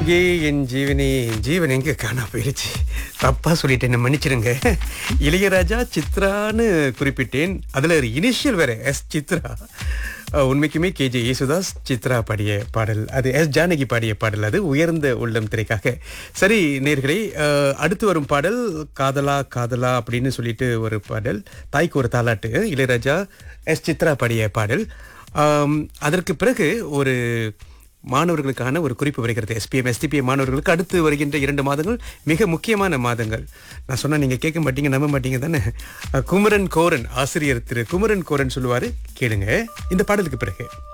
அழகே என் ஜீவனே என் ஜீவன் எங்க காணா போயிருச்சு தப்பா சொல்லிட்டேன் மன்னிச்சிருங்க இளையராஜா சித்ரான்னு குறிப்பிட்டேன் அதுல ஒரு இனிஷியல் வேற எஸ் சித்ரா அஹ், உண்மைக்குமே கேஜே யேசுதாஸ் சித்ரா பாடிய பாடல் அது எஸ் ஜானகி பாடிய பாடல் அது உயர்ந்த உள்ளம் திரைக்காக சரி நேர்களே அஹ், அடுத்து வரும் பாடல் காதலா காதலா அப்படின்னு சொல்லிட்டு ஒரு பாடல் தாய்க்கு ஒரு தாலாட்டு இளையராஜா எஸ் சித்ரா பாடிய பாடல் ஆம், அதற்கு பிறகு ஒரு மாணவர்களுக்கான ஒரு குறிப்பு வருகிறது எஸ்பிஎம் எஸ்டிபிஎம் மாணவர்களுக்கு அடுத்து வருகின்ற இரண்டு மாதங்கள் மிக முக்கியமான மாதங்கள் நான் சொன்னா நீங்க கேட்க மாட்டீங்க நம்ப மாட்டீங்க தானே அஹ், குமரன் கோரன் ஆசிரியர் திரு குமரன் கோரன் சொல்லுவாரு கேளுங்க இந்த பாடலுக்கு பிறகு